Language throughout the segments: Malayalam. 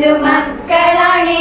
അഞ്ചു മക്കളാണേ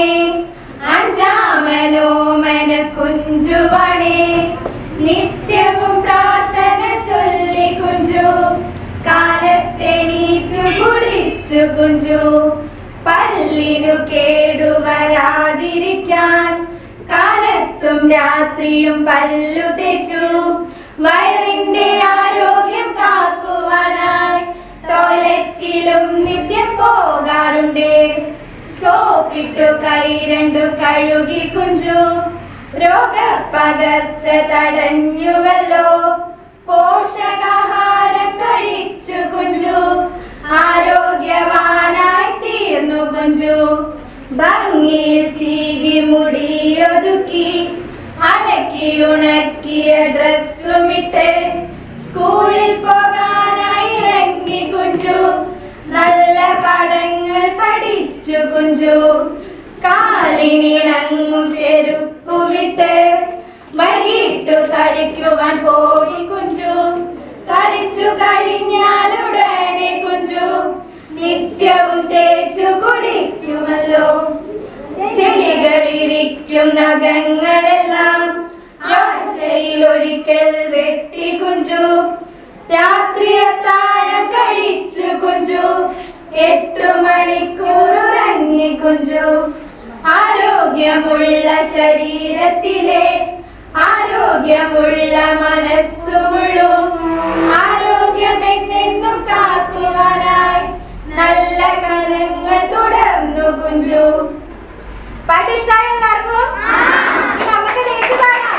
അഞ്ചാമനോമന കുഞ്ചുവാണേ നിത്യവും പ്രാർത്ഥന ചൊല്ലി കുഞ്ചു കാലത്തെണീറ്റു കുളിച്ചു കുഞ്ചു പല്ലിനു കേടുവരാതിരിക്കാൻ കാലത്തും രാത്രിയും പല്ലു തേച്ചു വയറിന്റെ ആരോഗ്യം കാക്കുവാനായി ടോയ്ലറ്റിലും നിത്യം പോകാറുണ്ട് സോപ്പിട്ടു കൈ രണ്ടും കഴുകി കുഞ്ചു രോഗപകർച്ച തടഞ്ഞുവല്ലോ പോഷകാഹാരം കഴിച്ചു കുഞ്ചു ആരോഗ്യവാനായി തീർന്നു കുഞ്ചു ഭംഗിയിൽ ചീകി മുടിയൊതുക്കി അലക്കി ഉണക്കിയ ഡ്രസ്സുമിട്ട് സ്കൂളിൽ പോകാനായി ഇറങ്ങി കുഞ്ചു നല്ല പടങ്ങൾ പഠിച്ചു കുഞ്ചു കാലിനിണങ്ങും ചെരുപ്പുമിട്ട് വൈകിട്ടു കളിക്കുവാൻ പോയി കുഞ്ചു കളിച്ചു കഴിഞ്ഞാലുടനെ കുഞ്ചു നിത്യവും തേച്ചു കുളിക്കുമല്ലോ ചെടികളിരിക്കും നഖങ്ങളെല്ലാം ആഴ്ചയിൽ ഒരിക്കൽ വെട്ടി കുഞ്ചു രാത്രി അത്താഴം കഴിച്ചു കുഞ്ചു എട്ടു മണിക്കൂർ ഉറങ്ങി കുഞ്ചു ആരോഗ്യമുള്ള ശരീരത്തിലെ ആരോഗ്യമുള്ള മനസ്സുമുള്ളൂ ആരോഗ്യം എന്നെന്നും കാക്കുവാനായി നല്ല ക്ഷണങ്ങൾ തുടർന്നു കുഞ്ചു പാട്ട് ഇഷ്ടമായ എല്ലാവർക്കും നമുക്ക് ചേച്ചി പാടാം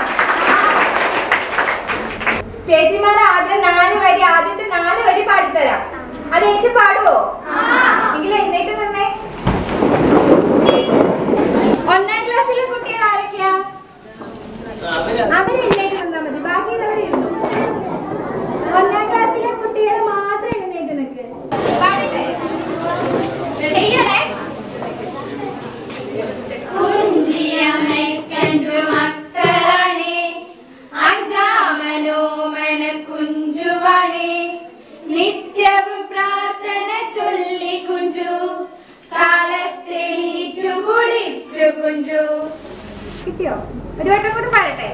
ചേച്ചിമാർ ആദ്യം നാല് വരി ആദ്യത്തെ നാല് വരി പാടിത്തരാം അത് ചേച്ചി പാടുവോ എങ്കിലും എഴുന്നേറ്റ് തന്നെ ഒന്നാം ക്ലാസ്സിലെ കുട്ടികൾ ആരൊക്കെയാ അവര് എഴുന്നേറ്റ് നിന്നാ മതി ബാക്കിയുള്ളവർ ഇരുന്നു ഒന്നാം ക്ലാസ്സിലെ കുട്ടികൾ മാത്രം എഴുന്നേറ്റ് നിൽക്ക് പാടട്ടെ റെഡിയാണേ കുഞ്ചിയമ്മയ്ക്കഞ്ചു മക്കളാണേ അഞ്ചാമനോമന കുഞ്ചുവാണേ നിത്യവും പ്രാർത്ഥന ചൊല്ലി കുഞ്ചു കാലത്തെണീറ്റു കുളിച്ചു കുഞ്ചു കിട്ടിയോ ഒരു വട്ടം കൂടെ പാടട്ടെ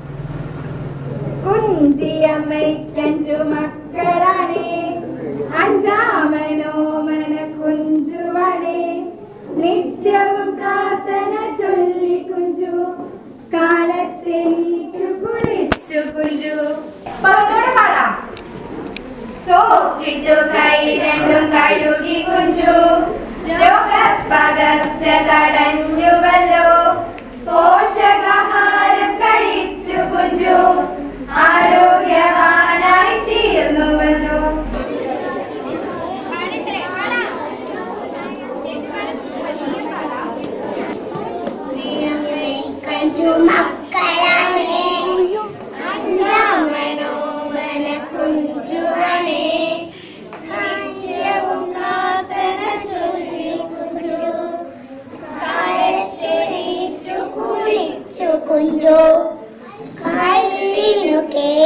കുഞ്ചിയമ്മയ്ക്കഞ്ചു മക്കളാണേ അഞ്ചാമനോമന കുഞ്ചുവാണേ നിത്യവും പ്രാർത്ഥന ചൊല്ലി കുഞ്ചു കാലത്തെണീറ്റു കുളിച്ചു കുഞ്ചു അപ്പൊ ഒന്നുകൂടെ പാടാം സോപ്പിട്ടു കൈ രണ്ടും കഴുകി കുഞ്ചു രോഗപകർച്ച തടഞ്ഞുവല്ലോ പോഷകാഹാരം കഴിച്ചു കുഞ്ചു ആരോഗ്യവാനായി തീർന്നുവല്ലോ അഞ്ചു മക്കളാണേ അഞ്ചാമനോമന കുഞ്ചുവണേ നിത്യവും പ്രാർത്ഥന ചൊല്ലി കുഞ്ചു കാലത്തെണീറ്റു കുളിച്ചു കുഞ്ചു കല്ലിനു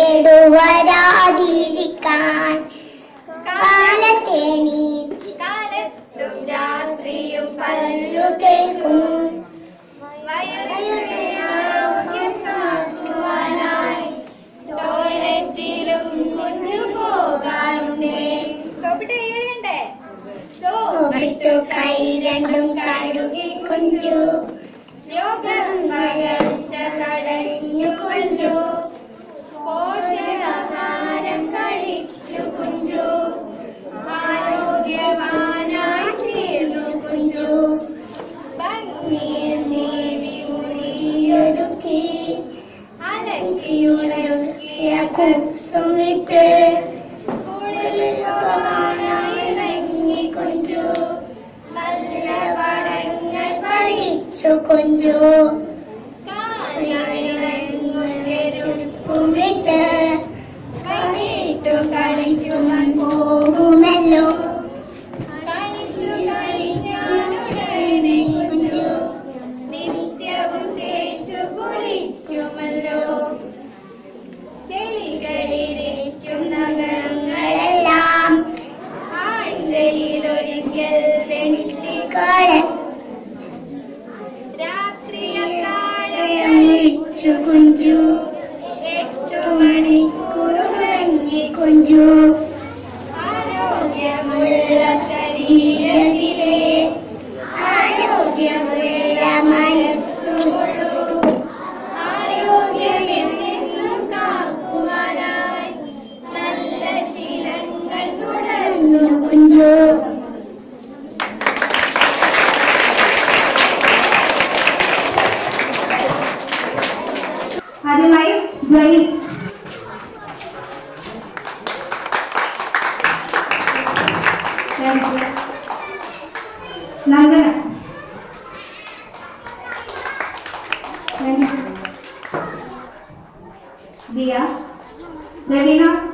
കേടുവരാതിരിക്കാൻ കാലത്തെണീച്ചു കാലത്തും രാത്രിയും പല്ലു പല്ലു തേക്കും വയറിന്റെ ആരോഗ്യം കാക്കുവാനായി ടോയ്ലറ്റിലും കുഞ്ചു പോകാറുണ്ട് സോപ്പിട്ട് എഴുതണ്ടേ സോപ്പിട്ടു കൈ രണ്ടും കഴുകി കുഞ്ചു രോഗം പകർച്ച തടഞ്ഞുവല്ലോ പോഷകാഹാരം കഴിച്ചു കുഞ്ചു ആരോഗ്യവാനായി തീർന്നു കുഞ്ചു ഭംഗിയിൽ ജീവി മുടിയൊതുക്കി അലക്കിയുണക്കിയ കുസുമിട്ട് സ്കൂളിൽ പോകാനായി ഇറങ്ങി കുഞ്ചു നല്ല പടങ്ങൾ പഠിച്ചു കുഞ്ചു കാലിലിറങ്ങും ചെരുപ്പും കുമിട്ട് വൈകിട്ടു കളിക്കുവാൻ പോകുമല്ലോ കളിച്ചു കഴിഞ്ഞാലുടനെ കുഞ്ചു നിത്യവും തേച്ചു കുളിക്കുമല്ലോ ചെളികളിരിക്കും നഗരങ്ങളെല്ലാം എല്ലാം ആഴ്ചയിലൊരിക്കൽ വെട്ടി കള സ്വൈൻ നന്ദന ദിയ ലവീന